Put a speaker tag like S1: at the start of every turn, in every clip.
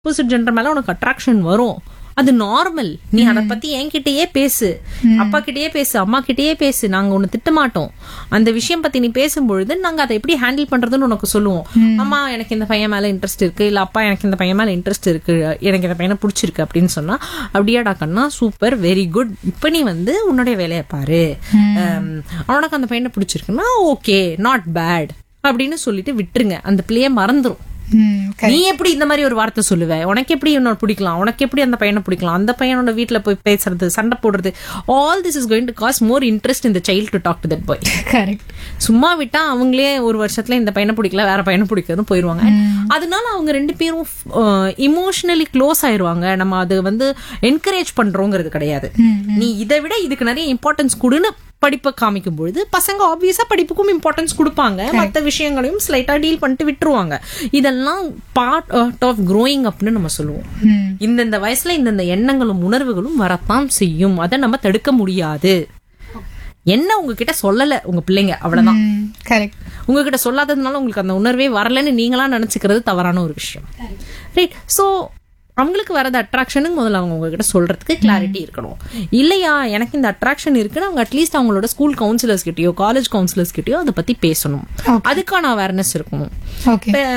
S1: Opposite gender மேல உனக்கு attraction வரும் அது நார்மல் நீ அத பத்தி என்கிட்டயே பேசு அப்பா கிட்டயே பேசு அம்மா கிட்டயே பேசு நாங்க உன்னை திட்ட மாட்டோம் அந்த விஷயம் பத்தி நீ பேசும்பொழுது நாங்க அதை எப்படி ஹேண்டில் பண்றதுன்னு உனக்கு சொல்லுவோம் அம்மா எனக்கு இந்த பையன் மேல இன்ட்ரெஸ்ட் இருக்கு இல்ல அப்பா எனக்கு இந்த பையன் மேல இன்ட்ரெஸ்ட் இருக்கு எனக்கு இந்த பையனை பிடிச்சிருக்கு அப்படின்னு சொன்னா அப்படியாடா கண்ணா சூப்பர் வெரி குட் இப்ப நீ வந்து உன்னுடைய வேலையை பாரு அம், அவனுக்கு அந்த பையனை பிடிச்சிருக்குன்னா ஓகே நாட் பேட் அப்படின்னு சொல்லிட்டு விட்டுருங்க அந்த பிள்ளைய மறந்துரும்
S2: ம்,
S1: நீ எப்படி இந்த மாதிரி ஒரு வார்த்தை சொல்லுவ உனக்கு எப்படி இன்னொரு பிடிக்கலாம் உனக்கு எப்படி அந்த பையனை பிடிக்கலாம் அந்த பையனோட வீட்ல போய் பேசுறது சண்டை போடுறது all this is going to cause more interest இந்த child to talk to that boy
S2: correct.
S1: சும்மா விட்டா அவங்களே ஒரு வருஷத்துல இந்த பையனை பிடிக்கல வேற பையனை பிடிக்கிறதும் போயிருவாங்க அதனால அவங்க ரெண்டு பேரும் இமோஷனலி க்ளோஸ் ஆயிருவாங்க நம்ம அது வந்து என்கரேஜ் பண்றோங்கிறது கிடையாது நீ இதை விட இதுக்கு நிறைய இம்பார்ட்டன்ஸ் கொடுன்னு படிப்பை காமிக்கும் பொழுது பசங்க ஆப்வியஸா படிப்புக்கும் இம்பார்ட்டன்ஸ் கொடுப்பாங்க மற்ற விஷயங்களையும் ஸ்லைட்டா டீல் பண்ணிட்டு விட்டுருவாங்க இதெல்லாம் பார்ட் ஆஃப் growing அப்னு நம்ம சொல்லுவோம்
S2: ம்,
S1: இந்தந்த வயசுல இந்தந்த எண்ணங்களும் உணர்வுகளும் வரத்தான் செய்யும் அதை நம்ம தடுக்க முடியாது என்ன உங்ககிட்ட சொல்லல உங்க பிள்ளைங்க அவ்வளவுதான்
S2: ம், correct.
S1: உங்ககிட்ட சொல்லாததுனால உங்களுக்கு அந்த உணர்வே வரலன்னு நீங்களா நினைச்சுக்கிறது தவறான ஒரு விஷயம் ரைட் சோ அவங்களுக்கு வரது அட்ராக்ஷனுக்கு முதல்ல அவங்க உங்ககிட்ட சொல்றதுக்கு கிளாரிட்டி இருக்கணும் இல்லையா எனக்கு இந்த அட்ராக்ஷன் இருக்குன்னு அவங்க அட்லீஸ்ட் அவங்களோட ஸ்கூல் கவுன்சிலர்ஸ் கிட்டயோ காலேஜ் கவுன்சிலர்ஸ் கிட்டயோ அதை பத்தி பேசணும் அதுக்கான அவேர்னஸ் இருக்கணும்
S2: Okay,
S1: இப்ப,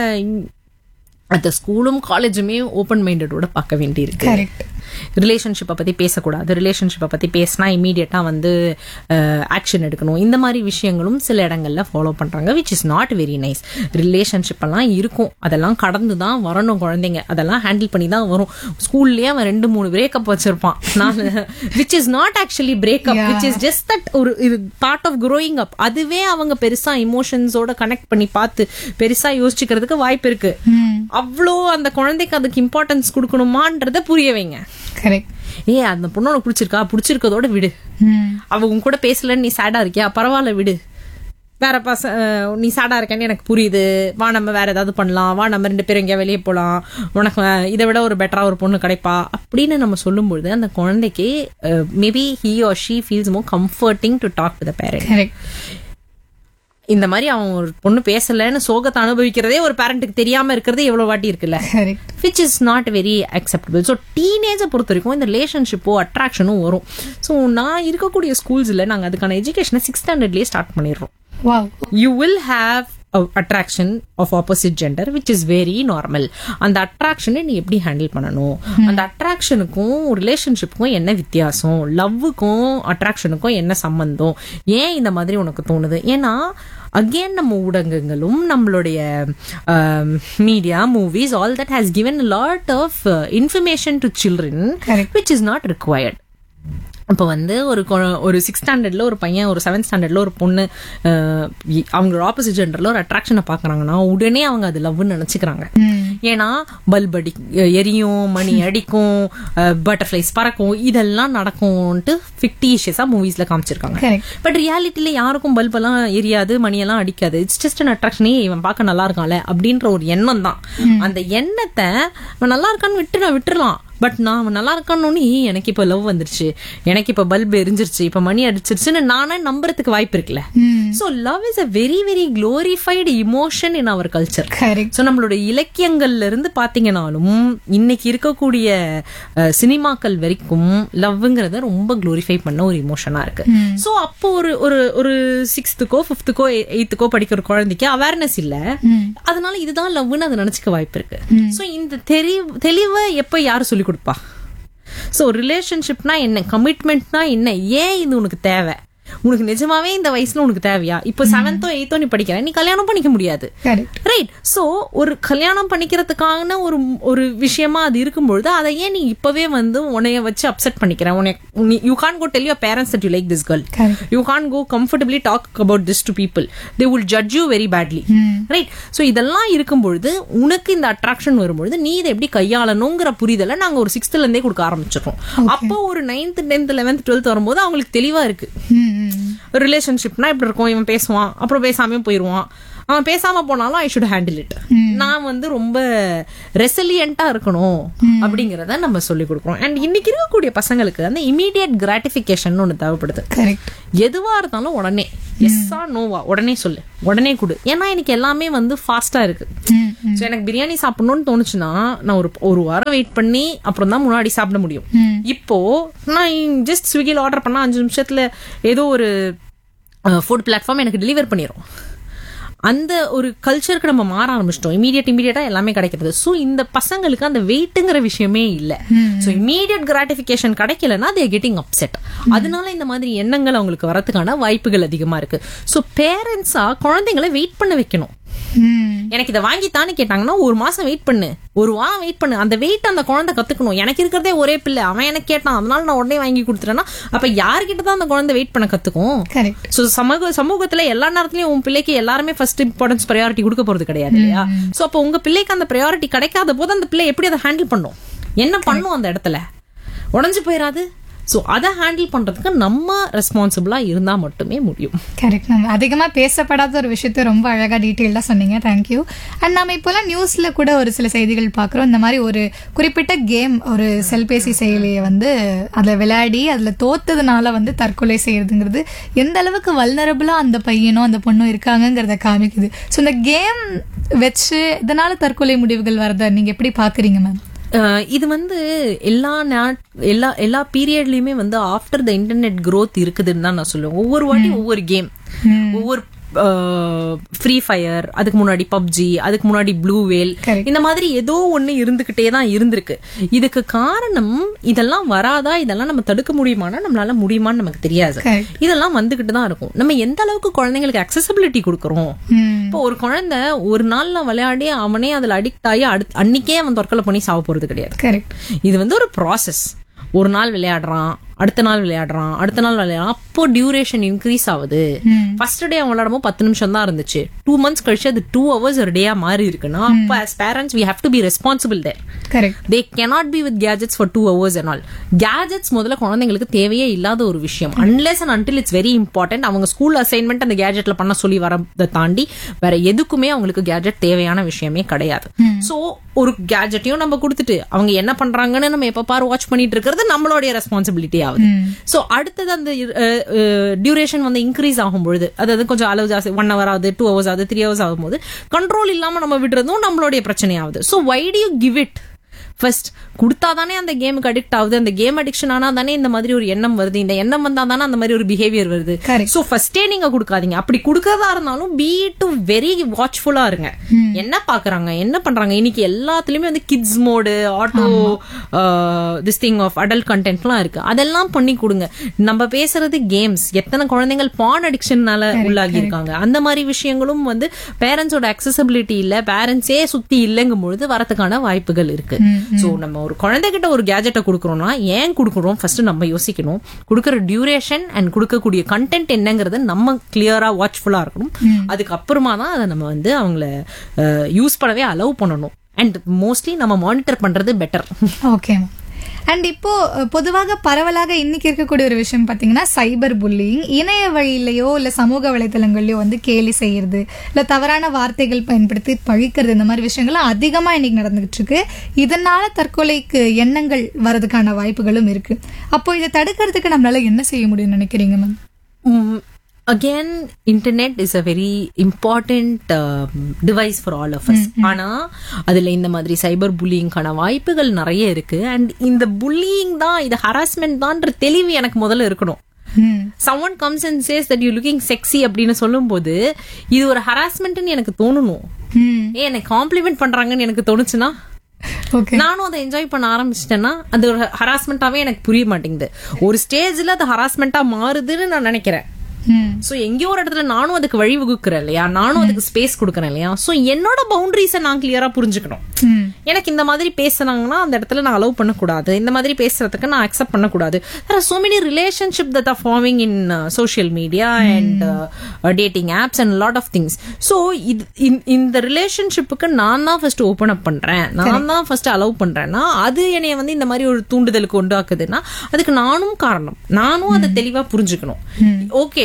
S1: அந்த ஸ்கூலும் காலேஜுமே ஓப்பன் மைண்டடோட பார்க்க வேண்டியிருக்கு
S2: correct.
S1: ரிலேஷன்ஷிப்பை பத்தி பேசக்கூடாது ரிலேஷன்ஷிப்பை பத்தி பேசினா இமீடியட்டா வந்து ஆக்ஷன் எடுக்கணும் இந்த மாதிரி விஷயங்களும் சில இடங்கள்ல ஃபாலோ பண்றாங்க which is not very nice relationship எல்லாம் இருக்கும் அதெல்லாம் கடந்து தான் வரணும் குழந்தைங்க அதெல்லாம் ஹேண்டில் பண்ணி தான் வரும் ஸ்கூல்லயே அவன் ரெண்டு மூணு பிரேக்கப் வச்சிருப்பான் நான் which is not actually breakup
S2: Yeah.
S1: Which is just that ஒரு இது பார்ட் ஆஃப் growing அப் அதுவே அவங்க பெருசா இமோஷன்ஸோட கனெக்ட் பண்ணி பார்த்து பெருசா யோசிச்சுக்கிறதுக்கு வாய்ப்பு இருக்கு
S2: ம்,
S1: அவ்வளோ அந்த குழந்தைக்கு அதுக்கு இம்பார்ட்டன்ஸ் கொடுக்கணுமான்றத புரிய வைங்க
S2: correct.
S1: ஏ அந்த பொண்ணு உனக்கு பிடிச்சிருக்கா பிடிச்சிருக்கதோட விடு
S2: ம்,
S1: அவ உன் கூட பேசலன்னு நீ சேடா இருக்கியா பரவாயில்ல விடு வேற பச அஹ் நீ சேடா இருக்கேன்னு எனக்கு புரியுது வா நம்ம வேற ஏதாவது பண்ணலாம் வா நம்ம ரெண்டு பேரும் எங்கேயா வெளியே போலாம் உனக்கு அஹ், இதை விட ஒரு பெட்டரா ஒரு பொண்ணு கிடைப்பா அப்படின்னு நம்ம சொல்லும்பொழுது அந்த குழந்தைக்கு maybe he or she feels more comforting to talk to the parent
S2: correct.
S1: இந்த மாதிரி அவன் ஒரு பொண்ணு பேசலன்னு சோகத்தை அனுபவிக்கிறதே ஒரு பேரண்ட்டுக்கு தெரியாம இருக்கிறது எவ்வளவு வாட்டி இருக்குல்ல
S2: correct.
S1: Which is not very acceptable so டீனேஜை பொறுத்த வரைக்கும் இந்த ரிலேஷன்ஷிப்போ அட்ராக்ஷனும் வரும் ஸோ நான் இருக்கக்கூடிய ஸ்கூல்ஸில் நாங்கள் அதுக்கான எஜுகேஷனை சிக்ஸ் ஸ்டாண்டர்ட்லேயே ஸ்டார்ட் பண்ணிடுறோம்
S2: Wow.
S1: You will have attraction of opposite gender which is very normal அந்த அட்ராக்ஷனை நீ எப்படி ஹேண்டில் பண்ணணும் அந்த அட்ராக்ஷனுக்கும் ரிலேஷன்ஷிப்புக்கும் என்ன வித்தியாசம் லவ்வுக்கும் அட்ராக்ஷனுக்கும் என்ன சம்பந்தம் ஏன் இந்த மாதிரி உனக்கு தோணுது ஏன்னா அகேன் நம்ம ஊடகங்களும் நம்மளுடைய media movies all that has given a lot of information to children
S2: Correct.
S1: Which is not required இப்போ வந்து ஒரு கொ- ஒரு சிக்ஸ் ஸ்டாண்டர்ட்ல ஒரு பையன் ஒரு செவன்த் ஸ்டாண்டர்ட்ல ஒரு பொண்ணு அஹ், இ- அவங்களோட ஆப்போசிட் ஜெண்டர்ல ஒரு அட்ராக்ஷனை பாக்குறாங்கன்னா உடனே அவங்க அது லவ்னு நினைச்சுக்கிறாங்க
S2: ம்,
S1: ஏன்னா பல்ப் அடி எரியும் மணி அடிக்கும் பட்டர்ஃபிளைஸ் பறக்கும் இதெல்லாம் நடக்கும்ட்டு ஃபிக்டிஷியஸா மூவிஸ்ல காமிச்சிருக்காங்க
S2: correct.
S1: பட் ரியாலிட்டியில யாருக்கும் பல்ப் எல்லாம் எரியாது மணியெல்லாம் அடிக்காது இட்ஸ் ஜஸ்ட் அன் அட்ராக்ஷனே இவன் பார்க்க நல்லா இருக்கான்ல அப்படின்ற ஒரு எண்ணம் தான் அந்த எண்ணத்தை இவன் நல்லா இருக்கான்னு விட்டு நான் விட்டுறலாம் பட் நான் அவன் நல்லா இருக்கான்னு எனக்கு இப்ப லவ் வந்துருச்சு எனக்கு இப்ப பல்ப் எரிஞ்சிருச்சு இப்ப மணி அடிச்சிருச்சுன்னு நானே நம்புறதுக்கு வாய்ப்பு இருக்குல்ல
S2: hmm,
S1: so love is a very very glorified emotion in our culture
S2: correct.
S1: So நம்மளோட இலக்கியங்கள்ல இருந்து பாத்தீங்கன்னாலும் இன்னைக்கு இருக்கக்கூடிய அஹ், சினிமாக்கள் வரைக்கும் லவ்ங்கிறத ரொம்ப குளோரிஃபை பண்ண ஒரு இமோஷனா இருக்கு சோ அப்போ ஒரு ஒரு ஒரு சிக்ஸ்த்துக்கோ ஃபிஃப்த்துக்கோ எயித்துக்கோ படிக்கிற ஒரு குழந்தைக்கு அவேர்னஸ் இல்ல அதனால இதுதான் லவ்னு அதை நினைச்சுக்க வாய்ப்பு இருக்கு சோ இந்த தெளிவு தெளிவை எப்ப யாரு சொல்லி கொடுப்பா சோ ரிலேஷன்ஷிப்னா என்ன கமிட்மெண்ட்னா என்ன ஏன் இது உனக்கு தேவை உனக்கு நிஜமாவே இந்த வயசுல உனக்கு தேவையா இப்போ செவன்த்தோ எயித்தோ நீ படிக்கிற நீ கல்யாணம் பண்ணிக்க முடியாது
S2: correct.
S1: ரைட் சோ ஒரு கல்யாணம் பண்ணிக்கிறதுக்கான ஒரு ஒரு விஷயமா அது இருக்கும்பொழுது அதை ஏன் நீ இப்பவே வந்து உன்னைய வச்சு அப்செட் பண்ணிக்கிற உனக்கு you can go tell your parents that you like this girl
S2: Correct.
S1: You can go comfortably talk about this to people they will judge you very badly right so இதெல்லாம் இருக்கும்பொழுது உனக்கு இந்த அட்ராக்ஷன் வரும்பொழுது நீ இதை எப்படி கையாளணுங்கிற புரிதலை நாங்க ஒரு சிக்ஸ்த்ல இருந்தே கொடுக்க ஆரம்பிச்சிடுறோம் அப்போ ஒரு நைன்த் டென்த் லெவன்த் டுவெல்த் வரும்போது அவங்களுக்கு தெளிவா இருக்கு
S2: ம், ம்,
S1: ரிலேஷன்ஷிப்னா இப்படி இருக்கும் இவன் பேசுவான் அப்புறம் பேசாமையும் போயிடுவான் அவன் பேசாம போனாலும் ஐ ஷுட் ஹேண்டில் இட் நான் வந்து ரொம்ப ரெசிலியண்டா இருக்கணும் அப்படிங்கறத நம்ம சொல்லி கொடுக்குறோம் அண்ட் இன்னைக்கு இருக்கக்கூடிய பசங்களுக்கு அந்த இமீடியட் கிராட்டிபிகேஷன் ஒண்ணு தேவைப்படுது
S2: கரெக்ட்
S1: எதுவா இருந்தாலும் உடனே எஸ்ஸா நோவா உடனே சொல்லு உடனே கொடு ஏன்னா எனக்கு எல்லாமே வந்து ஃபாஸ்டா இருக்கு ஸோ எனக்கு பிரியாணி சாப்பிடணும்னு தோணுச்சுன்னா நான் ஒரு ஒரு வாரம் வெயிட் பண்ணி அப்புறம் தான் முன்னாடி சாப்பிட முடியும் இப்போ நான் ஜஸ்ட் ஸ்விக்கியில் ஆர்டர் பண்ணா அஞ்சு நிமிஷத்துல ஏதோ ஒரு ஃபுட் பிளாட்ஃபார்ம் எனக்கு டெலிவர் பண்ணிடும் அந்த ஒரு கல்ச்சருக்கு நம்ம மாற ஆரம்பிச்சிட்டோம் இமீடியட் இமீடியட்டா எல்லாமே கிடைக்கிறது ஸோ இந்த பசங்களுக்கு அந்த வெயிட்டுங்கிற விஷயமே இல்ல ஸோ இமீடியட் கிராட்டிபிகேஷன் கிடைக்கலன்னா தே கெட்டிங் அப்செட் அதனால இந்த மாதிரி எண்ணங்கள் அவங்களுக்கு வரதுக்கான வாய்ப்புகள் அதிகமா இருக்கு ஸோ பேரண்ட்ஸா குழந்தைங்களை வெயிட் பண்ண வைக்கணும் எனக்கு இதை வாங்கித்தான்னு கேட்டாங்கன்னா ஒரு மாசம் வெயிட் பண்ணு ஒரு வாரம் வெயிட் பண்ணு அந்த வெயிட் அந்த குழந்தை கத்துக்கணும் எனக்கு இருக்கிறதே ஒரே பிள்ளை அவன் எனக்கு கேட்டான் அதனால நான் உடனே வாங்கி கொடுத்துட்டேன்னா அப்ப யார்கிட்ட தான் அந்த குழந்தை வெயிட் பண்ண கத்துக்கும்
S2: கரெக்ட்
S1: சோ சமூக சமூகத்துல எல்லா நேரத்துலயும் உன் பிள்ளைக்கு எல்லாருமே ஃபர்ஸ்ட் இம்பார்ட்டன்ஸ் ப்ரையாரிட்டி கொடுக்க போறது கிடையாது இல்லையா சோ அப்போ உங்க பிள்ளைக்கு அந்த ப்ரையாரிட்டி கிடைக்காத போது அந்த பிள்ளை எப்படி அதை ஹேண்டில் பண்ணும் என்ன பண்ணும் அந்த இடத்துல உடஞ்சு போயிடாது சோ அதை ஹேண்டில் பண்றதுக்கு நம்ம ரெஸ்பான்சிபிளா இருந்தா மட்டுமே முடியும்
S2: கரெக்ட் நம்ம அதிகமாக பேசப்படாத ஒரு விஷயத்த ரொம்ப அழகாக டீட்டெயிலாக சொன்னீங்க தேங்க்யூ அண்ட் நம்ம இப்போலாம் நியூஸில் கூட ஒரு சில செய்திகள் பார்க்குறோம் இந்த மாதிரி ஒரு குறிப்பிட்ட கேம் ஒரு செல்பேசி செயலியை வந்து அதில் விளையாடி அதில் தோத்ததுனால வந்து தற்கொலை செய்யறதுங்கிறது எந்த அளவுக்கு வல்னரபுளாக அந்த பையனோ அந்த பொண்ணும் இருக்காங்கங்கிறத காமிக்குது ஸோ இந்த கேம் வச்சு இதனால தற்கொலை முடிவுகள் வரதை நீங்கள் எப்படி பார்க்குறீங்க மேம்
S1: அஹ் இது வந்து எல்லா நாட் எல்லா எல்லா பீரியட்லயுமே வந்து ஆஃப்டர் த இன்டர்நெட் growth இருக்குதுன்னு தான் நான் சொல்லுவேன் ஒவ்வொரு வாட்டி ஒவ்வொரு கேம் ஒவ்வொரு ஃப்ரீ ஃபயர் அதுக்கு முன்னாடி பப்ஜி அதுக்கு முன்னாடி ப்ளூ வேல்
S2: Correct.
S1: இந்த மாதிரி ஏதோ ஒண்ணு இருந்துகிட்டே தான் இருந்திருக்கு இதுக்கு காரணம் இதெல்லாம் வராதா இதெல்லாம் நம்ம தடுக்க முடியுமானா நம்மளால முடியுமான்னு நமக்கு தெரியாது
S2: Correct.
S1: இதெல்லாம் வந்துகிட்டு தான் இருக்கும் நம்ம எந்த அளவுக்கு குழந்தைங்களுக்கு அக்சசபிலிட்டி கொடுக்குறோம்
S2: ம்
S1: இப்போ ஒரு குழந்தை ஒரு நாள்ல விளையாடி அவனே அதுல அடிக்ட் ஆகி அடுத் அன்னைக்கே அவன் தற்கொலை பண்ணி சாவ போறது கிடையாது
S2: கரெக்ட்
S1: இது வந்து ஒரு ப்ராசஸ் ஒரு நாள் விளையாடுறான் அடுத்த நாள் விளையாடுறான் அடுத்த நாள் விளையாடுறான் அப்போ டியூரேஷன் இன்க்ரீஸ் ஆகுது ஃபர்ஸ்ட் டே அவன் விளையாடும்போது பத்து நிமிஷம் தான் இருந்துச்சு டூ மந்த்ஸ் கழிச்சு அது டூ ஹவர்ஸ் ஒரு டேயா மாறி இருக்குன்னா அப்போ as parents we have to be responsible there
S2: correct
S1: they cannot be with gadgets for two hours and all gadgets முதல்ல குழந்தைங்களுக்கு தேவையே இல்லாத ஒரு விஷயம் unless and until it's very important அவங்க ஸ்கூல் அசைன்மெண்ட் அந்த கேஜெட்ல பண்ண சொல்லி வரதை தாண்டி வேற எதுக்குமே அவங்களுக்கு கேஜெட் தேவையான விஷயமே கிடையாது சோ ஒரு கேஜெட்டையும் நம்ம கொடுத்துட்டு அவங்க என்ன பண்றாங்கன்னு நம்ம எப்ப பாரு வாட்ச் பண்ணிட்டு இருக்கிறது நம்மளுடைய ரெஸ்பான்சிபிலிட்டி ஆகுது சோ அடுத்தது அந்த டியூரேஷன் வந்து இன்க்ரீஸ் ஆகும் பொழுது அதாவது கொஞ்சம் அளவு ஜாஸ்தி ஒன் ஹவர் ஆகுது டூ ஹவர்ஸ் ஆகுது த்ரீ ஹவர்ஸ் ஆகும்போது கண்ட்ரோல் இல்லாம நம்ம விடுறதும் நம்மளுடைய பிரச்சனை ஆகுது so why do you give it first கொடுத்தாதானே அந்த கேமுக்கு அடிக்ட் ஆகுது அந்த கேம் அடிக்ஷன் ஆனா தானே இந்த மாதிரி ஒரு எண்ணம் வருது இந்த எண்ணம் வந்தா தானே அந்த மாதிரி ஒரு பிஹேவியர் வருது
S2: Correct.
S1: சோ ஃபர்ஸ்டே நீங்க கொடுக்காதீங்க அப்படி கொடுக்கறதா இருந்தாலும் பி டு வெரி வாட்ச்ஃபுல்லா இருங்க என்ன பாக்குறாங்க என்ன பண்றாங்க இன்னைக்கு எல்லாத்துலயுமே வந்து kids mode auto this thing of adult கண்டென்ட்லாம் இருக்கு அதெல்லாம் பண்ணி கொடுங்க நம்ம பேசுறது கேம்ஸ் எத்தனை குழந்தைகள் பான் அடிக்ஷன்னால உள்ளாகி இருக்காங்க அந்த மாதிரி விஷயங்களும் வந்து பேரண்ட்ஸோட அக்சசபிலிட்டி இல்ல பேரண்ட்ஸே சுத்தி இல்லைங்கும் பொழுது வரதுக்கான வாய்ப்புகள் இருக்கு சோ நம்ம ஒரு குழந்தைகிட்ட ஒரு கேஜெட்டை கொடுக்குறோம்னா ஏன் கொடுக்குறோம் ஃபர்ஸ்ட் நம்ம யோசிக்கணும் கொடுக்குற டியூரேஷன் அண்ட் கொடுக்கக்கூடிய கண்டென்ட் என்னங்கறத நம்ம கிளியரா வாட்ச்ஃபுல்லா இருக்கணும் அதுக்கப்புறமா தான் அதை நம்ம வந்து அவங்கள யூஸ் பண்ணவே அலோவ் பண்ணணும் அண்ட் மோஸ்ட்லி நம்ம மானிட்டர் பண்றது பெட்டர்
S2: ஓகே அண்ட் இப்போ அஹ், பொதுவாக பரவலாக இன்னைக்கு இருக்கக்கூடிய ஒரு விஷயம் பாத்தீங்கன்னா சைபர் புல்லிங் இணைய வழியிலயோ இல்ல சமூக வலைத்தளங்கள்லயோ வந்து கேலி செய்யறது இல்ல தவறான வார்த்தைகள் பயன்படுத்தி பழிக்கிறது இந்த மாதிரி விஷயங்கள்லாம் அதிகமா இன்னைக்கு நடந்துகிட்டு இருக்கு இதனால தற்கொலைக்கு எண்ணங்கள் வரதுக்கான வாய்ப்புகளும் இருக்கு அப்போ இதை தடுக்கிறதுக்கு நம்மளால என்ன செய்ய முடியும்னு நினைக்கிறீங்க ma'am
S1: again internet is a very important device for all of us ஆனா அதுல இந்த மாதிரி சைபர் புல்லிங்கான வாய்ப்புகள் நிறைய இருக்கு அண்ட் இந்த புல்லிங் தான் இது ஹராஸ்மெண்ட் தான்ற தெளிவு எனக்கு முதல்ல இருக்கணும்
S2: hmm
S1: someone comes and says that you looking sexy அப்படின்னு சொல்லும்போது இது ஒரு ஹராஸ்மெண்ட்னு எனக்கு தோணணும்
S2: ம்
S1: ஏ எனக்கு காம்ப்ளிமெண்ட் பண்றாங்கன்னு எனக்கு தோணுச்சுன்னா
S2: ஓகே
S1: நானும் அதை என்ஜாய் பண்ண ஆரம்பிச்சிட்டேன்னா அது ஒரு ஹராஸ்மெண்டாவே எனக்கு புரிய மாட்டேங்குது ஒரு ஸ்டேஜ்ல அது ஹராஸ்மெண்டா மாறுதுன்னு நான் நினைக்கிறேன்
S2: ம்
S1: சோ எங்கேயோ ஒரு இடத்துல நானும் அதுக்கு வழி வகுக்கிறேன் இல்லையா நானும் அதுக்கு ஸ்பேஸ் கொடுக்கறேன் இல்லையா சோ என்னோட பவுண்டரிஸை நான் கிளியரா புரிஞ்சுக்கணும்
S2: ம்
S1: எனக்கு இந்த மாதிரி பேசுனாங்கன்னா அந்த இடத்துல நான் அலோவ் பண்ணக்கூடாது இந்த மாதிரி பேசுறதுக்கு நான் அக்செப்ட் பண்ணக்கூடாது there are so many relationship that are forming in uh, social media and uh, uh, dating apps and lot of things so இது இந்த- இந்த ரிலேஷன்ஷிப்புக்கு நான் தான் ஃபர்ஸ்ட் ஓபன் அப் பண்றேன் நான் தான் ஃபர்ஸ்ட் அலோவ் பண்றேன்னா அது என்னைய வந்து இந்த மாதிரி ஒரு தூண்டுதலுக்கு உண்டாக்குதுன்னா அதுக்கு நானும் காரணம் நானும் அதை தெளிவா புரிஞ்சுக்கணும் ஓகே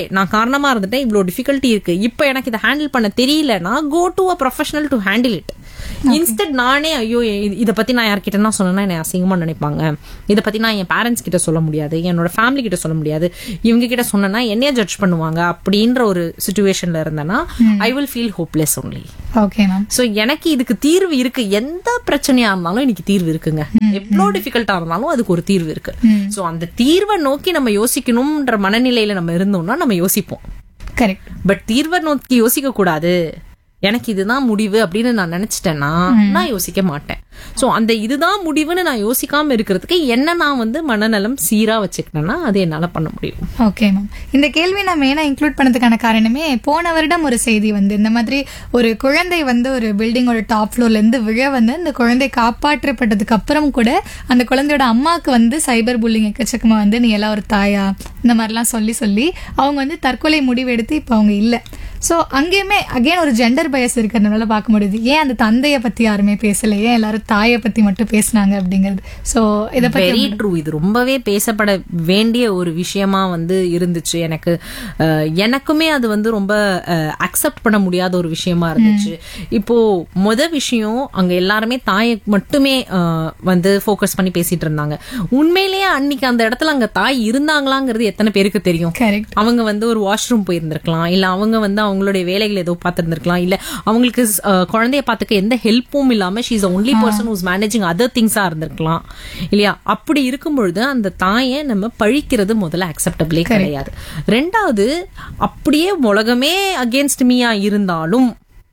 S1: நான் காரணமா இருந்துட்டேன் இவ்வளவு டிஃபிகல்ட்டி இருக்கு இப்போ எனக்கு இதை ஹேண்டில் பண்ண தெரியலனா go to a professional to handle it instead நானே ஐயோ இ- இதை பத்தி நான் யார்கிட்ட சொன்னா என்னை அசிங்கமா நினைப்பாங்க இதை பத்தி நான் என் பேரண்ட்ஸ் கிட்ட சொல்ல முடியாது என்னோட ஃபேமிலி கிட்ட சொல்ல முடியாது இவங்க கிட்ட சொன்னேன்னா என்னைய ஜட்ஜ் பண்ணுவாங்க அப்படின்ற ஒரு சுச்சுவேஷன்ல இருந்தேன்னா I will feel hopeless only
S2: okay ma'am
S1: so எனக்கு இதுக்கு தீர்வு இருக்கு எந்த பிரச்சனையா இருந்தாலும் இன்னைக்கு தீர்வு இருக்குங்க எவ்வளவு டிஃபிகல்ட்டா இருந்தாலும் அதுக்கு ஒரு தீர்வு இருக்கு சோ அந்த தீர்வை நோக்கி நம்ம யோசிக்கணும்ன்ற மனநிலையில நம்ம இருந்தோம்னா நம்ம யோசிப்போம்
S2: கரெக்ட்
S1: பட் தீர்வை நோக்கி யோசிக்க கூடாது எனக்கு இதுதான் முடிவு அப்படின்னு நான் நினைச்சிட்டேன்னா நான் யோசிக்க மாட்டேன் சோ அந்த இதுதான் முடிவுன்னு நான் யோசிக்காம இருக்கிறதுக்கு என்ன நான் வந்து மனநலம் சீரா வச்சுக்கிட்டேன்னா அது என்னால பண்ண முடியும்
S2: ஓகே மேம் இந்த கேள்வி நான் மெயினா இன்க்ளூட் பண்ணதுக்கான காரணமே போன வருடம் ஒரு செய்தி வந்து இந்த மாதிரி ஒரு குழந்தை வந்து ஒரு பில்டிங்கோட டாப் ஃப்ளோர்ல இருந்து விழ வந்து அந்த குழந்தை காப்பாற்றப்பட்டதுக்கு அப்புறம் கூட அந்த குழந்தையோட அம்மாவுக்கு வந்து சைபர் புல்லிங் எக்கச்சக்கமா வந்து நீ எல்லாம் ஒரு தாயா இந்த மாதிரிலாம் சொல்லி சொல்லி அவங்க வந்து தற்கொலை முடிவு எடுத்து இப்போ அவங்க இல்லை ஸோ அங்கேயுமே அகைன் ஒரு ஜெண்டர் பயஸ் இருக்கிறதுனால பார்க்க முடியுது ஏன் அந்த தந்தையை பத்தி யாருமே பேசல ஏன் எல்லாரும் தாயை பத்தி மட்டும் பேசுனாங்க அப்படிங்கிறது ஸோ இதை பத்தி
S1: வெரி ட்ரூ இது ரொம்பவே பேசப்பட வேண்டிய ஒரு விஷயமா வந்து இருந்துச்சு எனக்கு அஹ், எனக்குமே அது வந்து ரொம்ப அக்செப்ட் பண்ண முடியாத ஒரு விஷயமா இருந்துச்சு இப்போ முத விஷயம் அங்க எல்லாருமே தாயை மட்டுமே அஹ், வந்து ஃபோக்கஸ் பண்ணி பேசிட்டு இருந்தாங்க உண்மையிலேயே அன்னைக்கு அந்த இடத்துல அங்க தாய் இருந்தாங்களாங்கிறது எத்தனை பேருக்கு தெரியும்
S2: கரெக்ட்
S1: அவங்க வந்து ஒரு வாஷ்ரூம் போயிருந்திருக்கலாம் இல்ல அவங்க வந்து அவங்களுடைய வேலைகள் ஏதோ பார்த்திருந்திருக்கலாம் இல்ல அவங்களுக்கு அஹ், குழந்தைய பார்த்துக்க எந்த ஹெல்ப்பும் இல்லாம she's only person who's managing other திங்ஸா இருந்திருக்கலாம் இல்லையா அப்படி இருக்கும் பொழுது அந்த தாயை நம்ம பழிக்கிறது முதல்ல அக்செப்டபிளே கிடையாது ரெண்டாவது அப்படியே உலகமே அகேன்ஸ்ட் மீயா இருந்தாலும்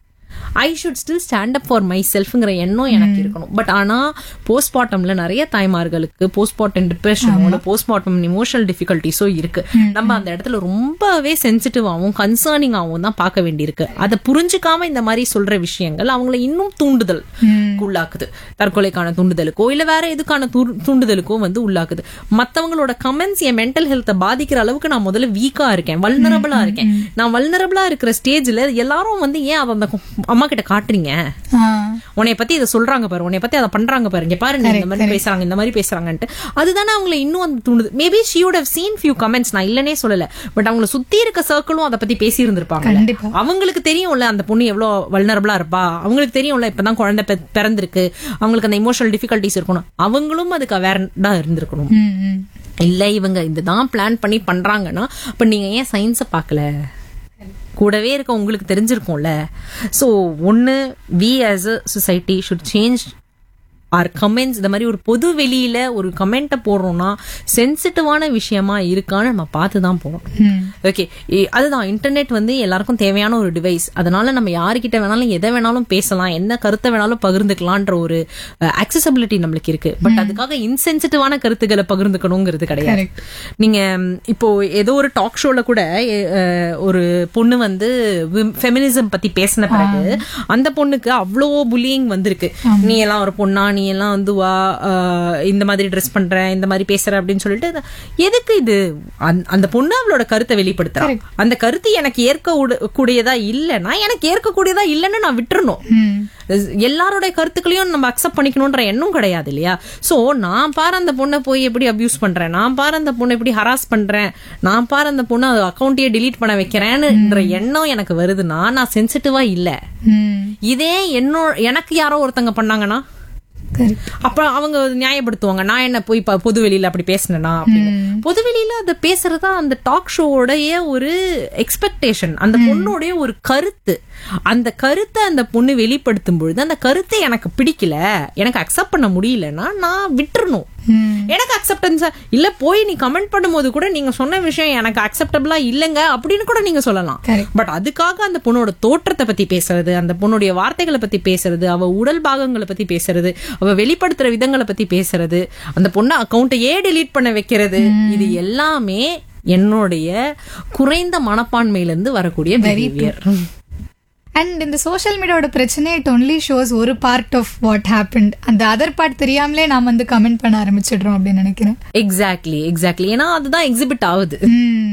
S1: I should still stand up for my செல்ஃப்ங்கிற எண்ணம் எனக்கு இருக்கணும் பட் ஆனா போஸ்ட்மார்ட்டம்ல நிறைய தாய்மார்களுக்கு போஸ்ட்மார்ட்டம் டிப்ரெஷனோ இல்ல போஸ்ட்மார்ட்டம் இமோஷனல் டிஃபிகல்ட்டிஸோ இருக்கு நம்ம அந்த இடத்துல ரொம்பவே சென்சிட்டிவாகவும் கன்சர்னிங்காகவும் தான் பார்க்க வேண்டியிருக்கு அதை புரிஞ்சுக்காம இந்த மாதிரி சொல்ற விஷயங்கள் அவங்கள இன்னும் தூண்டுதல் உள்ளாக்குது தற்கொலைக்கான தூண்டுதலுக்கோ இல்ல வேற எதுக்கான தூ- தூண்டுதலுக்கோ வந்து உள்ளாக்குது மத்தவங்களோட கமெண்ட்ஸ் என் மென்டல் ஹெல்த்தை பாதிக்கிற அளவுக்கு நான் முதல்ல வீக்கா இருக்கேன் வல்னரபிளா இருக்கேன் நான் வல்னரபிளா இருக்கிற ஸ்டேஜ்ல எல்லாரும் வந்து ஏன் அதை அந்த அம்மா கிட்ட காட்டுறீங்க உன்னைய பத்தி இதை சொல்றாங்க பாரு உன்னைய பத்தி அதை பண்றாங்க பாரு இங்க பாரு நீ இந்த மாதிரி பேசுறாங்க இந்த மாதிரி பேசுறாங்கன்ட்டு அதுதானே அவங்களை இன்னும் அந்த தூண்டுது maybe she would have seen few comments நான் இல்லனே சொல்லல பட் அவங்கள சுத்தி இருக்க சர்க்கிளும் அதை பத்தி பேசி இருந்திருப்பாங்க
S2: கண்டிப்பா.
S1: அவங்களுக்கு தெரியும்ல அந்த பொண்ணு எவ்வளவு வல்னரபிளா இருப்பா அவங்களுக்கு தெரியும்ல இப்பதான் குழந்தை பெ- பிறந்திருக்கு அவங்களுக்கு அந்த இமோஷனல் டிஃபிகல்ட்டிஸ் இருக்கணும் அவங்களும் அதுக்கு அவேர்டா இருந்திருக்கணும்
S2: ம் ம்
S1: இல்ல இவங்க இதுதான் பிளான் பண்ணி பண்றாங்கன்னா அப்ப நீங்க ஏன் சயின்ஸை பார்க்கல கூடவே இருக்க உங்களுக்கு தெரிஞ்சிருக்கும்ல ஸோ ஒன்று we as a society should change our comments இந்த மாதிரி ஒரு பொது வெளியில ஒரு கமெண்ட்டை போடுறோம்னா சென்சிட்டிவான விஷயமா இருக்கான்னு நம்ம பார்த்து தான் போகணும்
S2: ம்
S1: ஓகே அதுதான் இன்டர்நெட் வந்து எல்லாருக்கும் தேவையான ஒரு டிவைஸ் அதனால நம்ம யாருக்கிட்ட வேணாலும் எதை வேணாலும் பேசலாம் என்ன கருத்தை வேணாலும் பகிர்ந்துக்கலான்ற ஒரு அக்சசபிலிட்டி நம்மளுக்கு இருக்கு பட் அதுக்காக இன்சென்சிட்டிவான கருத்துக்களை பகிர்ந்துக்கணுங்கிறது கிடையாது
S2: Correct.
S1: நீங்க ம், இப்போ ஏதோ ஒரு டாக் ஷோல கூட எ, அஹ், ஒரு பொண்ணு வந்து ஃபெமினிசம் பத்தி பேசின பிறகு அந்த பொண்ணுக்கு அவ்வளோ புல்லிங் வந்திருக்கு நீ எல்லாம் ஒரு பொண்ணா நீ எல்லாம் வந்து வா அஹ், இந்த மாதிரி ட்ரெஸ் பண்ற இந்த மாதிரி பேசுற அப்படின்னு சொல்லிட்டு அது- எதுக்கு இது அந்த- அந்த பொண்ணு அவளோட கருத்தை வெளிப்படுத்துறா அந்த கருத்து எனக்கு ஏற்க உட- கூடியதா இல்லைன்னா எனக்கு ஏற்கக்கூடியதா இல்லைன்னு நான் விட்டுறணும்
S2: ம்
S1: எல்லாரோட கருத்துக்களையும் நம்ம அக்செப்ட் பண்ணிக்கணும்ன்ற எண்ணம் கிடையாது இல்லையா சோ நான் பாரு அந்த பொண்ணை போய் எப்படி அபியூஸ் பண்றேன் நான் பாரு அந்த பொண்ணை எப்படி ஹராஸ் பண்றேன் நான் பாரு அந்த பொண்ணை அக்கௌண்ட்டையே delete பண்ண வைக்கிறேன்னுன்ற எண்ணம் எனக்கு வருதுன்னா நான் சென்சிட்டிவா இல்ல
S2: ம்
S1: இதே என்னோட எனக்கு யாரோ ஒருத்தங்க பண்ணாங்கன்னா
S2: கரெக்ட்
S1: அப்புறம் அவங்க நியாயப்படுத்துவாங்க நான் என்ன போய் ப- பொது வெளியில அப்படி பேசினேனா அப்படின்னு பொது வெளியில அதை பேசுறதா அந்த டாக் ஷோவோடைய ஒரு எக்ஸ்பெக்டேஷன் அந்த பொண்ணுடைய ஒரு கருத்து அந்த கருத்தை அந்த பொண்ணு வெளிப்படுத்தும் பொழுது அந்த கருத்தை எனக்கு பிடிக்கல எனக்கு அக்செப்ட் பண்ண முடியலன்னா நான் விட்டுறணும்
S2: ம்
S1: எனக்கு அக்செப்டன்ஸா இல்ல போய் நீ கமெண்ட் பண்ணும்போது கூட நீங்க சொன்ன விஷயம் எனக்கு அக்செப்டபிளா இல்லங்க அப்படின்னு கூட நீங்க சொல்லலாம்
S2: Correct.
S1: பட் அதுக்காக அந்த பொண்ணோட தோற்றத்தை பத்தி பேசுறது அந்த பொண்ணுடைய வார்த்தைகளை பத்தி பேசுறது அவ உடல் பாகங்களை பத்தி பேசுறது அவ வெளிப்படுத்துற விதங்களை பத்தி பேசுறது அந்த பொண்ணை அக்கௌண்ட்டையே delete பண்ண வைக்கிறது இது எல்லாமே என்னுடைய குறைந்த மனப்பான்மையில இருந்து வரக்கூடிய பிஹேவியர்
S2: அண்ட் இந்த சோஷியல் மீடியாவோட பிரச்சனை இட் ஒன்லி ஷோஸ் ஒரு பார்ட் ஆஃப் வாட் ஹேப்பன்ட் அந்த அதர் பார்ட் தெரியாமலே நாம் வந்து கமெண்ட் பண்ண ஆரம்பிச்சிடுறோம் அப்படின்னு நினைக்கிறேன்
S1: எக்ஸாக்ட்லி எக்ஸாக்ட்லி ஏன்னா அதுதான் எக்ஸிபிட் ஆகுது
S2: ம்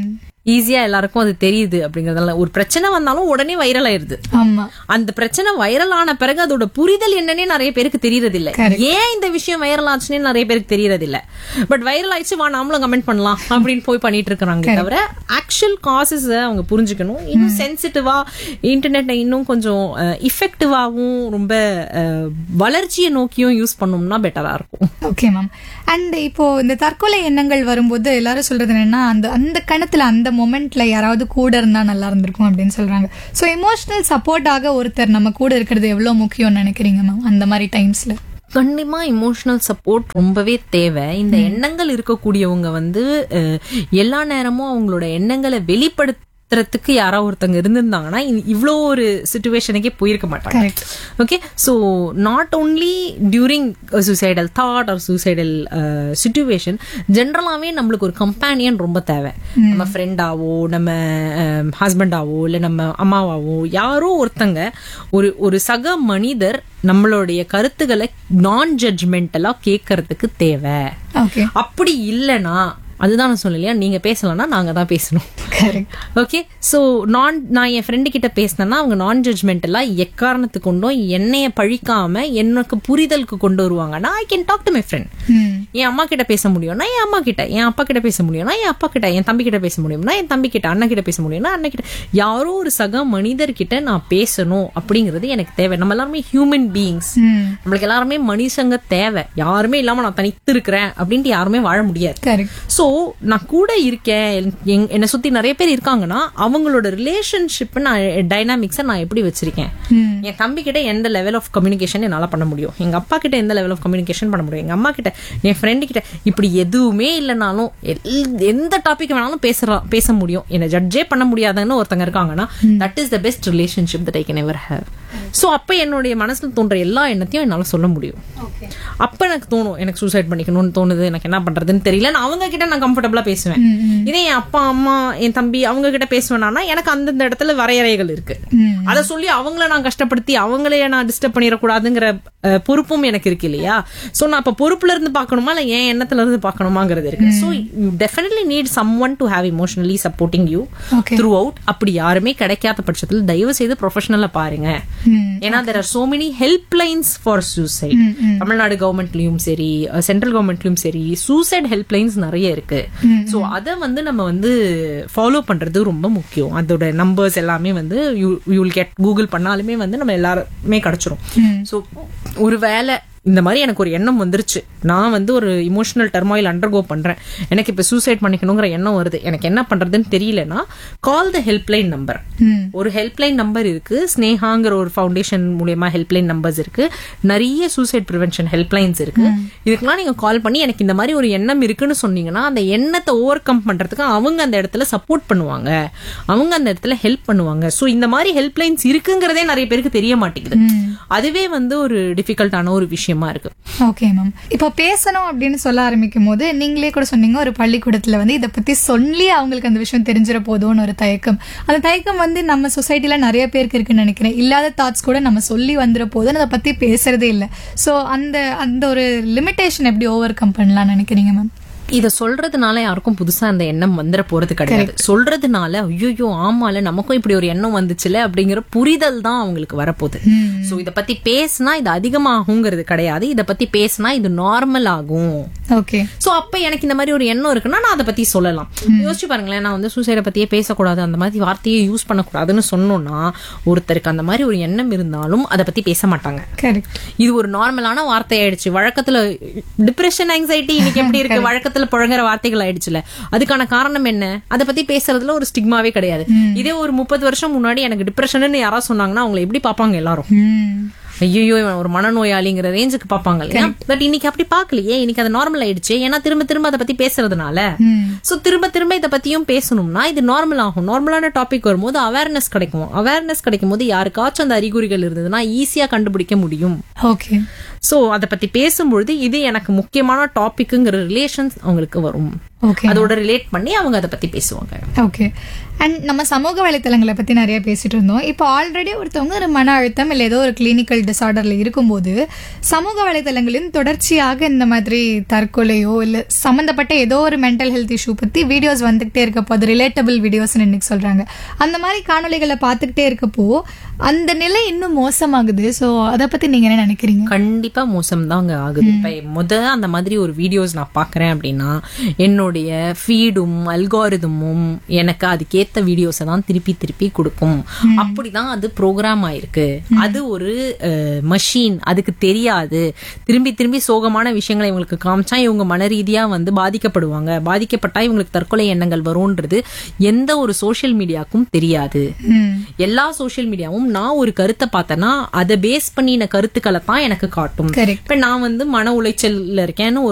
S1: ஈஸியா எல்லாருக்கும் அது தெரியுது அப்படிங்கறதால ஒரு பிரச்சனை வந்தாலும் உடனே வைரல் ஆயிருது
S2: ஆமா
S1: அந்த பிரச்சனை வைரல் ஆன பிறகு அதோட புரிதல் என்னன்னே நிறைய பேருக்கு தெரியறது இல்ல
S2: Correct.
S1: ஏன் இந்த விஷயம் வைரல் ஆச்சுன்னு நிறைய பேருக்கு தெரியறது இல்ல பட் வைரல் ஆயிடுச்சு வா நாமளும் கமெண்ட் பண்ணலாம் அப்படின்னு போய் பண்ணிட்டு இருக்காங்க தவிர ஆக்சுவல் காசஸ் அவங்க புரிஞ்சுக்கணும் இன்னும் சென்சிட்டிவா இன்டர்நெட்டை இன்னும் கொஞ்சம் இஃபெக்டிவாவும் ரொம்ப அஹ், வளர்ச்சியை நோக்கியும் யூஸ் பண்ணோம்னா பெட்டரா இருக்கும்
S2: ஓகே மேம் அண்ட் இப்போ இந்த தற்கொலை எண்ணங்கள் வரும்போது எல்லாரும் சொல்றது என்னன்னா அந்த அந்த கணத்துல அந்த மொமெண்ட்ல யாராவது கூட இருந்தா நல்லா இருந்திருக்கும் அப்படின்னு சொல்றாங்க ஸோ எமோஷனல் சப்போர்ட்டாக ஒருத்தர் நம்ம கூட இருக்கிறது எவ்வளவு முக்கியம்னு நினைக்கிறீங்க மேம் அந்த மாதிரி டைம்ஸ்ல
S1: கண்டிப்பா இமோஷனல் சப்போர்ட் ரொம்பவே தேவை இந்த எண்ணங்கள் இருக்கக்கூடியவங்க வந்து அஹ், எல்லா நேரமும் அவங்களோட எண்ணங்களை வெளிப்படுத்துறதுக்கு யாராவது ஒருத்தங்க இருந்திருந்தாங்கன்னா இ- இவ்ளோ ஒரு சுச்சுவேஷனுக்கே போயிருக்க மாட்டாங்க
S2: correct
S1: okay so not only during suicidal thought or suicidal situation ஜென்ரலாகவே நம்மளுக்கு ஒரு கம்பேனியன் ரொம்ப தேவை நம்ம ஃப்ரெண்டாவோ நம்ம ஹஸ்பண்டாவோ இல்லை நம்ம அம்மாவாவோ யாரோ ஒருத்தங்க ஒரு ஒரு சக மனிதர் நம்மளுடைய கருத்துக்களை நான் ஜட்ஜ்மெண்டலா கேட்கறதுக்கு தேவை
S2: ஓகே
S1: அப்படி இல்லைன்னா அதுதான் நான் சொல்லலையா நீங்க பேசலன்னா நாங்க தான் பேசணும்
S2: கரெக்ட்
S1: ஓகே ஸோ நான் நான் என் ஃப்ரெண்டு கிட்ட பேசினேன்னா அவங்க நான் ஜட்மெண்டெல்லாம் எக்காரணத்துக்கு கொண்டும் என்னைய பழிக்காம எனக்கு புரிதலுக்கு கொண்டு வருவாங்கன்னா I can talk to my friend
S2: ம்
S1: என் அம்மா கிட்ட பேச முடியும்னா என் அம்மா கிட்ட என் அப்பா கிட்ட பேச முடியும்னா என் அப்பா கிட்ட என் தம்பி கிட்ட பேச முடியும்னா என் தம்பி கிட்ட அண்ணன் கிட்ட பேச முடியும்னா அண்ணன் கிட்ட யாரோ ஒரு சக மனிதர்கிட்ட நான் பேசணும் அப்படிங்கிறது எனக்கு தேவை நம்ம எல்லாருமே ஹியூமன் பீயிங்ஸ்
S2: ம்
S1: நம்மளுக்கு எல்லாருமே மனுஷங்க தேவை யாருமே இல்லாம நான் தனித்து இருக்கிறேன் அப்படின்ட்டு யாருமே வாழ முடியாது
S2: கரெக்ட்
S1: சோ நான் கூட இருக்கேன் என்- என்னை சுத்தி நிறைய பேர் இருக்காங்கன்னா அவங்களோட ரிலேஷன்ஷிப் நான் டைனாமிக்ஸை நான் எப்படி வச்சிருக்கேன்
S2: ம்
S1: என் தம்பி கிட்ட எந்த லெவல் ஆஃப் கம்யூனிகேஷன் என்னால பண்ண முடியும் எங்க அப்பா கிட்ட எந்த லெவல் ஆஃப் கம்யூனிகேஷன் பண்ண முடியும் எங்க அம்மா கிட்ட என் ஃப்ரெண்டு கிட்ட இப்படி எதுவுமே இல்லைனாலும் எல்- எந்த டாபிக் வேணாலும் பேசலாம் பேச முடியும் என்னை ஜட்ஜே பண்ண முடியாதுன்னு ஒருத்தங்க இருக்காங்கன்னா that is the best relationship that I can ever have so அப்போ என்னுடைய மனசுல தோன்ற எல்லா எண்ணத்தையும் என்னால சொல்ல முடியும்
S2: ஓகே
S1: அப்ப எனக்கு தோணும் எனக்கு சூசைட் பண்ணிக்கணும்னு தோணுது எனக்கு என்ன பண்றதுன்னு தெரியல நான் அவங்க கிட்ட நான் கம்ஃபர்டபுளா பேசுவேன் இதே என் அப்பா அம்மா என் தம்பி அவங்க கிட்ட பேசுவேனா எனக்கு அந்தந்த இடத்துல வரையறைகள் இருக்கு
S2: ம்
S1: அதை சொல்லி அவங்கள நான் கஷ்டப்படுத்தி அவங்களே நான் டிஸ்டர்ப் பண்ணிடக்கூடாதுங்கிற அஹ், பொறுப்பும் எனக்கு இருக்கு இல்லையா சோ நான் அப்ப பொறுப்புல இருந்து பார்க்கணுமா இல்ல என் எண்ணத்துல இருந்து பார்க்கணுமாங்கிறது இருக்கு so you definitely need someone to have emotionally supporting you
S2: okay
S1: throughout அப்படி யாருமே கிடைக்காத பட்சத்தில் தயவு செய்து ப்ரொஃபஷனலா பாருங்க
S2: ம்
S1: ஏன்னா there are so many help lines for suicide
S2: ம், ம்.
S1: தமிழ்நாடு கவர்மெண்ட்லயும் சரி சென்ட்ரல் கவர்மெண்ட்லயும் சரி சூசைட் ஹெல்ப் லைன்ஸ் நிறைய இருக்கு
S2: ம்,
S1: சோ அத வந்து நம்ம வந்து ஃபாலோ பண்றது ரொம்ப முக்கியம் அதோட நம்பர்ஸ் எல்லாமே வந்து யூ வில் கெட் கூகுள் பண்ணாலுமே வந்து நம்ம எல்லாருமே கிடைச்சிரும்
S2: ம்
S1: ஸோ ஒருவேளை இந்த மாதிரி எனக்கு ஒரு எண்ணம் வந்துருச்சு நான் வந்து ஒரு இமோஷனல் டர்மாயில் அண்டர்கோ பண்றேன் எனக்கு இப்ப சூசைட் பண்ணிக்கணுங்கிற எண்ணம் வருது எனக்கு என்ன பண்றதுன்னு தெரியலனா கால் த ஹெல்ப்லைன் நம்பர்
S2: ம்
S1: ஒரு ஹெல்ப்லைன் நம்பர் இருக்கு ஸ்னேகாங்கிற ஒரு ஃபவுண்டேஷன் மூலியமா ஹெல்ப்லைன் நம்பர்ஸ் இருக்கு நிறைய சூசைட் ப்ரிவென்ஷன் ஹெல்ப்லைன்ஸ் இருக்கு இதுக்கெல்லாம் நீங்க கால் பண்ணி எனக்கு இந்த மாதிரி ஒரு எண்ணம் இருக்குன்னு சொன்னீங்கன்னா அந்த எண்ணத்தை ஓவர் கம் பண்றதுக்கு அவங்க அந்த இடத்துல சப்போர்ட் பண்ணுவாங்க அவங்க அந்த இடத்துல ஹெல்ப் பண்ணுவாங்க சோ இந்த மாதிரி ஹெல்ப்லைன்ஸ் இருக்குங்கிறதே நிறைய பேருக்கு தெரிய மாட்டேங்குது
S2: ம்
S1: அதுவே வந்து ஒரு டிஃபிகல்ட்டான ஒரு விஷயமா இருக்கு
S2: ஓகே மேம் இப்போ பேசணும் அப்படின்னு சொல்ல ஆரம்பிக்கும் போது நீங்களே கூட சொன்னீங்க ஒரு பள்ளிக்கூடத்துல வந்து இதை பத்தி சொல்லி அவங்களுக்கு அந்த விஷயம் தெரிஞ்சிட போதும்னு ஒரு தயக்கம் அந்த தயக்கம் வந்து நம்ம சொசைட்டில நிறைய பேருக்கு இருக்குன்னு நினைக்கிறேன் இல்லாத தாட்ஸ் கூட நம்ம சொல்லி வந்துட போதுன்னு அதை பத்தி பேசுறதே இல்லை ஸோ அந்த அந்த ஒரு லிமிட்டேஷன் எப்படி ஓவர் கம் பண்ணலாம்னு நினைக்கிறீங்க மேம்
S1: இத சொல்றதுனால யாருக்கும் புதுசா அந்த எண்ணம் வந்துட போறது கிடையாது சொல்றதுனால ஐயோ ஆமால நமக்கும் இப்படி ஒரு எண்ணம் வந்துச்சுல அப்படிங்கிற புரிதல் தான் அவங்களுக்கு வரப்போகுது சோ இத பத்தி பேசினா இது அதிகமாகுங்கிறது கிடையாது இத பத்தி பேசினா இது நார்மல் ஆகும்
S2: ஓகே
S1: சோ அப்ப எனக்கு இந்த மாதிரி ஒரு எண்ணம் இருக்குன்னா நான் அதை பத்தி சொல்லலாம் யோசிச்சு பாருங்களேன் நான் வந்து சூசைடை பத்தியே பேசக்கூடாது அந்த மாதிரி வார்த்தையை யூஸ் பண்ணக்கூடாதுன்னு சொன்னோம்னா ஒருத்தருக்கு அந்த மாதிரி ஒரு எண்ணம் இருந்தாலும் அதை பத்தி பேச மாட்டாங்க
S2: கரெக்ட்
S1: இது ஒரு நார்மலான வார்த்தை ஆயிடுச்சு வழக்கத்துல டிப்ரெஷன் ஆங்ஸைட்டி இன்னைக்கு எப்படி இருக்கு வழக்கத்துல புழங்குற வார்த்தைகள் ஆயிடுச்சுல அதுக்கான காரணம் என்ன அதை பத்தி பேசுறதுல ஒரு ஸ்டிக்மாவே கிடையாது இதே ஒரு முப்பது வருஷம் முன்னாடி எனக்கு டிப்ரெஷன் யாராவது சொன்னாங்கன்னா அவங்களை எப்படி பார்ப்பாங்க எல்லாரும்
S2: ம்
S1: ஐயோ இவன் ஒரு மனநோயாளிங்கிற ரேஞ்சுக்கு பார்ப்பாங்க இல்லையா பட் இன்னைக்கு அப்படி பார்க்கலையே இன்னைக்கு அது நார்மல் ஆயிடுச்சு ஏன்னா திரும்ப திரும்ப அதை பத்தி பேசுறதுனால
S2: ம்
S1: சோ திரும்ப திரும்ப இதை பத்தியும் பேசணும்னா இது நார்மல் ஆகும் நார்மலான டாபிக் வரும்போது அவேர்னஸ் கிடைக்கும் அவேர்னஸ் கிடைக்கும் போது யாருக்காச்சும் அந்த அறிகுறிகள் இருந்ததுன்னா ஈஸியா கண்டுபிடிக்க முடியும்
S2: ஓகே
S1: சோ அதை பத்தி பேசும்பொழுது இது எனக்கு முக்கியமான டாபிக்ங்கிற ரிலேஷன்ஸ் அவங்களுக்கு வரும்
S2: ஓகே
S1: அதோட ரிலேட் பண்ணி அவங்க அதை பத்தி பேசுவாங்க
S2: ஓகே அண்ட் நம்ம சமூக வலைத்தளங்களை பத்தி நிறைய பேசிட்டு இருந்தோம் இப்போ ஆல்ரெடி ஒருத்தவங்க ஒரு மன அழுத்தம் இல்லை ஏதோ ஒரு கிளினிக்கல் டிசார்டர்ல இருக்கும்போது சமூக வலைத்தளங்களின் தொடர்ச்சியாக இந்த மாதிரி தற்கொலையோ இல்ல சம்பந்தப்பட்ட ஏதோ ஒரு மென்டல் ஹெல்த் இஷ்யூ பத்தி வீடியோஸ் வந்துகிட்டே இருக்கப்போ அது ரிலேட்டபிள் வீடியோஸ்னு இன்னைக்கு சொல்றாங்க அந்த மாதிரி காணொளிகளை பார்த்துக்கிட்டே இருக்கப்போ அந்த நிலை இன்னும் மோசமாகுது ஸோ அதை பத்தி நீங்க என்ன நினைக்கிறீங்க
S1: கண்டிப்பா மோசம் தாங்க ஆகுது இப்ப முத அந்த மாதிரி ஒரு வீடியோஸ் நான் பாக்குறேன் அப்படின்னா என்னுடைய ஃபீடும் அல்காரிதமும் எனக்கு அதுக்கேத்த வீடியோஸை தான் திருப்பி திருப்பி கொடுக்கும் அப்படிதான் அது ப்ரோக்ராம் ஆயிருக்கு அது ஒரு மஷீன் அதுக்கு தெரியாது திரும்பி திரும்பி சோகமான விஷயங்களை இவங்களுக்கு காமிச்சா இவங்க மன ரீதியா வந்து பாதிக்கப்படுவாங்க பாதிக்கப்பட்டா இவங்களுக்கு தற்கொலை எண்ணங்கள் வரும்ன்றது எந்த ஒரு சோஷியல் மீடியாக்கும் தெரியாது
S2: ம்
S1: எல்லா சோஷியல் மீடியாவும் நான் ஒரு கருத்தை பார்த்தேன்னா அதை பேஸ் பண்ணின கருத்துக்களை தான் எனக்கு காட்டும்
S2: கரெக்ட்
S1: இப்ப நான் வந்து மன உளைச்சல்ல இருக்கேன்னு ஒரு